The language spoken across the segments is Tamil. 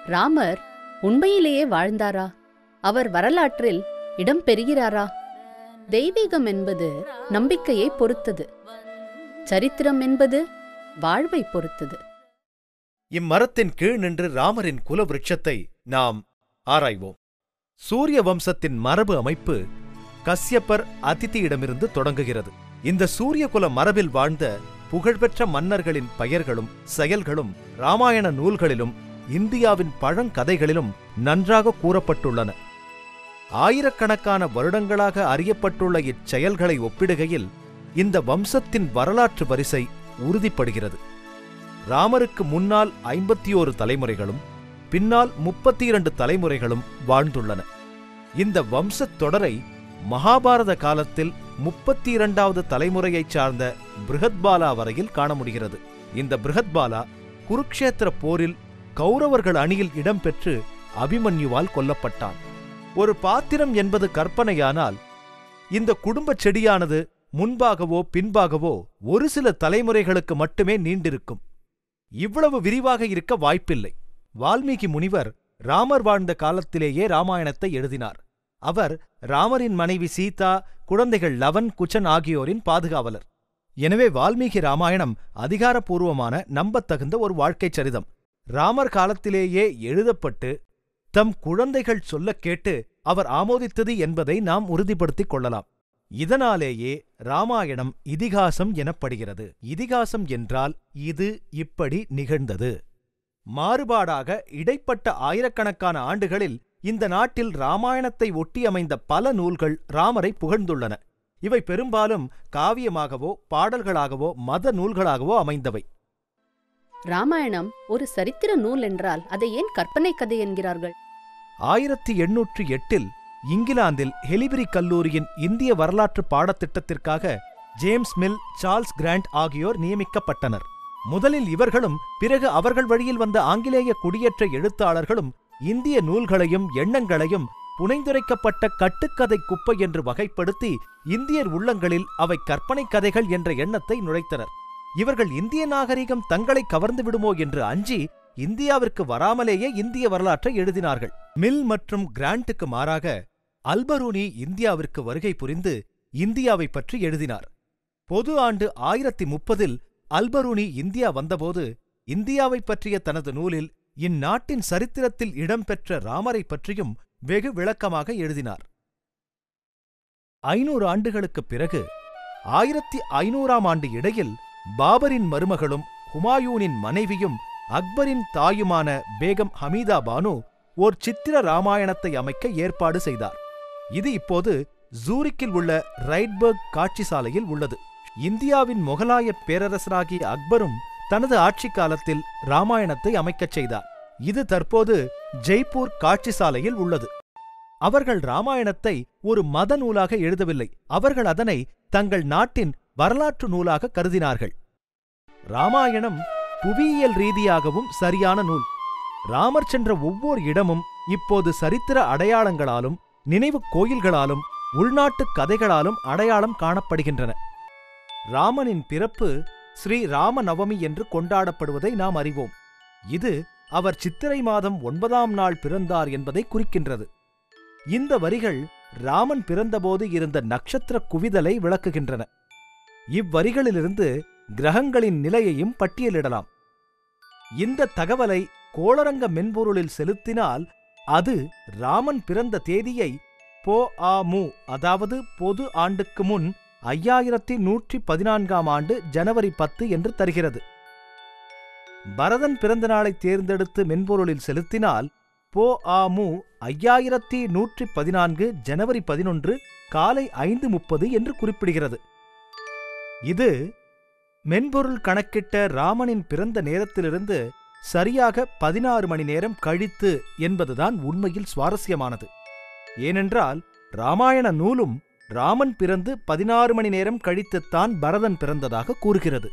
ராமர் உண்மையிலேயே வாழ்ந்தாரா அவர் வரலாற்றில் இடம் பெறுகிறாரா தெய்வீகம் என்பது நம்பிக்கையை பொறுத்தது சரித்திரம் என்பது வாழ்வை பொறுத்தது இம்மரத்தின் கீழ் நின்று ராமரின் குல விருட்சத்தை நாம் ஆராய்வோம் சூரிய வம்சத்தின் மரபு அமைப்பு கஸ்யப்பர் அதிதியிடமிருந்து தொடங்குகிறது இந்த சூரியகுல மரபில் வாழ்ந்த புகழ்பெற்ற மன்னர்களின் பெயர்களும் செயல்களும் ராமாயண நூல்களிலும் இந்தியாவின் பழங்கதைகளிலும் நன்றாக கூறப்பட்டுள்ளன ஆயிரக்கணக்கான வருடங்களாக அறியப்பட்டுள்ள இச்செயல்களை ஒப்பிடுகையில் இந்த வம்சத்தின் வரலாற்று வரிசை உறுதிப்படுகிறது ராமருக்கு முன்னால் ஐம்பத்தி ஓரு தலைமுறைகளும் பின்னால் முப்பத்தி இரண்டு தலைமுறைகளும் வாழ்ந்துள்ளன இந்த வம்சத் தொடரை மகாபாரத காலத்தில் முப்பத்தி இரண்டாவது தலைமுறையைச் சார்ந்த பிருஹத்பாலா வரையில் காண முடிகிறது இந்த பிருஹத்பாலா குருக்ஷேத்திர போரில் கௌரவர்கள் அணியில் இடம்பெற்று அபிமன்யுவால் கொல்லப்பட்டான் ஒரு பாத்திரம் என்பது கற்பனையானால் இந்த குடும்பச் செடியானது முன்பாகவோ பின்பாகவோ ஒரு சில தலைமுறைகளுக்கு மட்டுமே நீண்டிருக்கும் இவ்வளவு விரிவாக இருக்க வாய்ப்பில்லை வால்மீகி முனிவர் ராமர் வாழ்ந்த காலத்திலேயே ராமாயணத்தை எழுதினார் அவர் ராமரின் மனைவி சீதா குழந்தைகள் லவன் குச்சன் ஆகியோரின் பாதுகாவலர் எனவே வால்மீகி ராமாயணம் அதிகாரப்பூர்வமான நம்பத்தகுந்த ஒரு வாழ்க்கைச் சரிதம் ராமர் காலத்திலேயே எழுதப்பட்டு தம் குழந்தைகள் சொல்லக் கேட்டு அவர் ஆமோதித்தது என்பதை நாம் உறுதிப்படுத்திக் கொள்ளலாம் இதனாலேயே ராமாயணம் இதிகாசம் எனப்படுகிறது இதிகாசம் என்றால் இது இப்படி நிகழ்ந்தது மாறுபாடாக இடைப்பட்ட ஆயிரக்கணக்கான ஆண்டுகளில் இந்த நாட்டில் ராமாயணத்தை ஒட்டி அமைந்த பல நூல்கள் ராமரை புகழ்ந்துள்ளன இவை பெரும்பாலும் காவியமாகவோ பாடல்களாகவோ மத நூல்களாகவோ அமைந்தவை ராமாயணம் ஒரு சரித்திர நூல் என்றால் அதை ஏன் கற்பனை கதை என்கிறார்கள் ஆயிரத்தி எண்ணூற்று எட்டில் இங்கிலாந்தில் ஹெலிபரி கல்லூரியின் இந்திய வரலாற்று பாடத்திட்டத்திற்காக ஜேம்ஸ் மில் சார்ல்ஸ் கிராண்ட் ஆகியோர் நியமிக்கப்பட்டனர் முதலில் இவர்களும் பிறகு அவர்கள் வழியில் வந்த ஆங்கிலேய குடியேற்ற எழுத்தாளர்களும் இந்திய நூல்களையும் எண்ணங்களையும் புனைந்துரைக்கப்பட்ட கட்டுக்கதை குப்பை என்று வகைப்படுத்தி இந்தியர் உள்ளங்களில் அவை கற்பனை கதைகள் என்ற எண்ணத்தை நுழைத்தனர் இவர்கள் இந்திய நாகரிகம் தங்களை கவர்ந்து விடுமோ என்று அஞ்சி இந்தியாவிற்கு வராமலேயே இந்திய வரலாற்றை எழுதினார்கள் மில் மற்றும் கிராண்டுக்கு மாறாக அல்பரூனி இந்தியாவிற்கு வருகை புரிந்து இந்தியாவை பற்றி எழுதினார் பொது ஆண்டு ஆயிரத்தி முப்பதில் அல்பரூனி இந்தியா வந்தபோது இந்தியாவைப் பற்றிய தனது நூலில் இந்நாட்டின் சரித்திரத்தில் இடம்பெற்ற ராமரைப் பற்றியும் வெகு விளக்கமாக எழுதினார் ஐநூறு ஆண்டுகளுக்குப் பிறகு ஆயிரத்தி ஐநூறாம் ஆண்டு இடையில் பாபரின் மருமகளும் ஹுமாயூனின் மனைவியும் அக்பரின் தாயுமான பேகம் ஹமீதா பானு ஓர் சித்திர ராமாயணத்தை அமைக்க ஏற்பாடு செய்தார் இது இப்போது ஜூரிக்கில் உள்ள ரைட்பர்க் காட்சி சாலையில் உள்ளது இந்தியாவின் முகலாய பேரரசராகிய அக்பரும் தனது ஆட்சி காலத்தில் ராமாயணத்தை அமைக்கச் செய்தார் இது தற்போது ஜெய்ப்பூர் காட்சி சாலையில் உள்ளது அவர்கள் ராமாயணத்தை ஒரு மத நூலாக எழுதவில்லை அவர்கள் அதனை தங்கள் நாட்டின் வரலாற்று நூலாக கருதினார்கள் ராமாயணம் புவியியல் ரீதியாகவும் சரியான நூல் ராமர் சென்ற ஒவ்வொரு இடமும் இப்போது சரித்திர அடையாளங்களாலும் நினைவுக் கோயில்களாலும் உள்நாட்டுக் கதைகளாலும் அடையாளம் காணப்படுகின்றன ராமனின் பிறப்பு ஸ்ரீ ராம நவமி என்று கொண்டாடப்படுவதை நாம் அறிவோம் இது அவர் சித்திரை மாதம் ஒன்பதாம் நாள் பிறந்தார் என்பதை குறிக்கின்றது இந்த வரிகள் ராமன் பிறந்தபோது இருந்த நட்சத்திர குவிதலை விளக்குகின்றன இவ்வரிகளிலிருந்து கிரகங்களின் நிலையையும் பட்டியலிடலாம் இந்த தகவலை கோளரங்க மென்பொருளில் செலுத்தினால் அது ராமன் பிறந்த தேதியை போ ஆ மு அதாவது பொது ஆண்டுக்கு முன் ஐயாயிரத்தி நூற்றி பதினான்காம் ஆண்டு ஜனவரி பத்து என்று தருகிறது பரதன் பிறந்த நாளை தேர்ந்தெடுத்து மென்பொருளில் செலுத்தினால் போ ஆ மு ஐயாயிரத்தி நூற்றி பதினான்கு ஜனவரி பதினொன்று காலை ஐந்து முப்பது என்று குறிப்பிடுகிறது இது மென்பொருள் கணக்கிட்ட ராமனின் பிறந்த நேரத்திலிருந்து சரியாக பதினாறு மணி நேரம் கழித்து என்பதுதான் உண்மையில் சுவாரஸ்யமானது ஏனென்றால் ராமாயண நூலும் ராமன் பிறந்து பதினாறு மணி நேரம் கழித்துத்தான் பரதன் பிறந்ததாக கூறுகிறது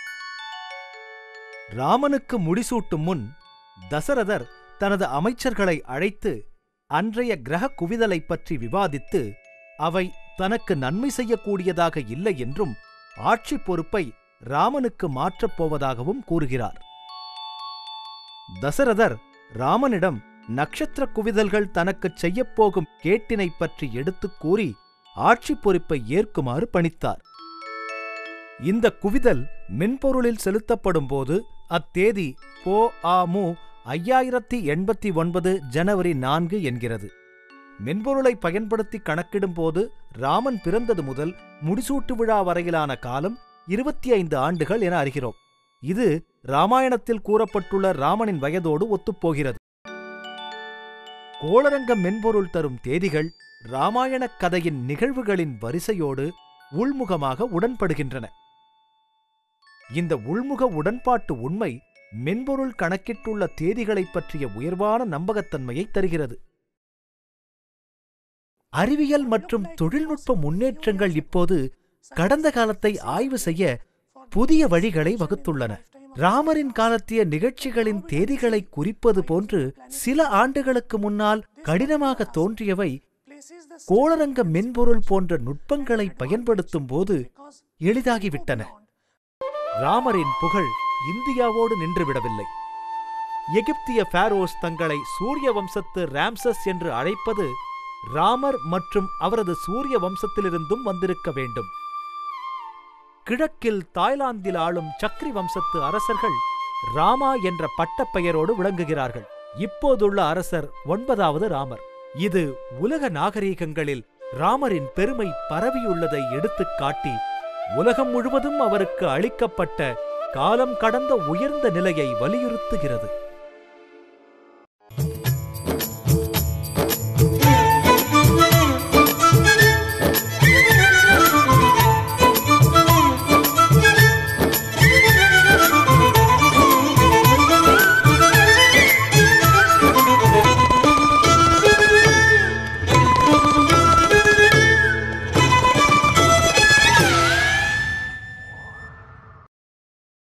ராமனுக்கு முடிசூட்டும் முன் தசரதர் தனது அமைச்சர்களை அழைத்து அன்றைய கிரக குவிதலைப் பற்றி விவாதித்து அவை தனக்கு நன்மை செய்யக்கூடியதாக இல்லை என்றும் ஆட்சி பொறுப்பை ராமனுக்கு மாற்றப் போவதாகவும் கூறுகிறார் தசரதர் ராமனிடம் நட்சத்திர குவிதல்கள் தனக்குச் செய்யப்போகும் கேட்டினைப் பற்றி எடுத்துக் கூறி ஆட்சி பொறுப்பை ஏற்குமாறு பணித்தார் இந்த குவிதல் மென்பொருளில் செலுத்தப்படும்போது அத்தேதி போ ஆ மு ஐயாயிரத்தி எண்பத்தி ஒன்பது ஜனவரி நான்கு என்கிறது மென்பொருளை பயன்படுத்தி கணக்கிடும்போது ராமன் பிறந்தது முதல் முடிசூட்டு விழா வரையிலான காலம் இருபத்தி ஐந்து ஆண்டுகள் என அறிகிறோம் இது ராமாயணத்தில் கூறப்பட்டுள்ள ராமனின் வயதோடு ஒத்துப்போகிறது கோளரங்க மென்பொருள் தரும் தேதிகள் ராமாயணக் கதையின் நிகழ்வுகளின் வரிசையோடு உள்முகமாக உடன்படுகின்றன இந்த உள்முக உடன்பாட்டு உண்மை மென்பொருள் கணக்கிட்டுள்ள தேதிகளைப் பற்றிய உயர்வான நம்பகத்தன்மையை தருகிறது அறிவியல் மற்றும் தொழில்நுட்ப முன்னேற்றங்கள் இப்போது கடந்த காலத்தை ஆய்வு செய்ய புதிய வழிகளை வகுத்துள்ளன ராமரின் காலத்திய நிகழ்ச்சிகளின் தேதிகளை குறிப்பது போன்று சில ஆண்டுகளுக்கு முன்னால் கடினமாக தோன்றியவை கோளரங்க மென்பொருள் போன்ற நுட்பங்களை பயன்படுத்தும் போது எளிதாகிவிட்டன ராமரின் புகழ் இந்தியாவோடு நின்றுவிடவில்லை எகிப்திய பாரோஸ் தங்களை சூரிய வம்சத்து ராம்சஸ் என்று அழைப்பது ராமர் மற்றும் அவரது சூரிய வம்சத்திலிருந்தும் வந்திருக்க வேண்டும் கிழக்கில் தாய்லாந்தில் ஆளும் சக்ரி வம்சத்து அரசர்கள் ராமா என்ற பட்டப்பெயரோடு விளங்குகிறார்கள் இப்போதுள்ள அரசர் ஒன்பதாவது ராமர் இது உலக நாகரீகங்களில் ராமரின் பெருமை பரவியுள்ளதை எடுத்துக் காட்டி உலகம் முழுவதும் அவருக்கு அளிக்கப்பட்ட காலம் கடந்த உயர்ந்த நிலையை வலியுறுத்துகிறது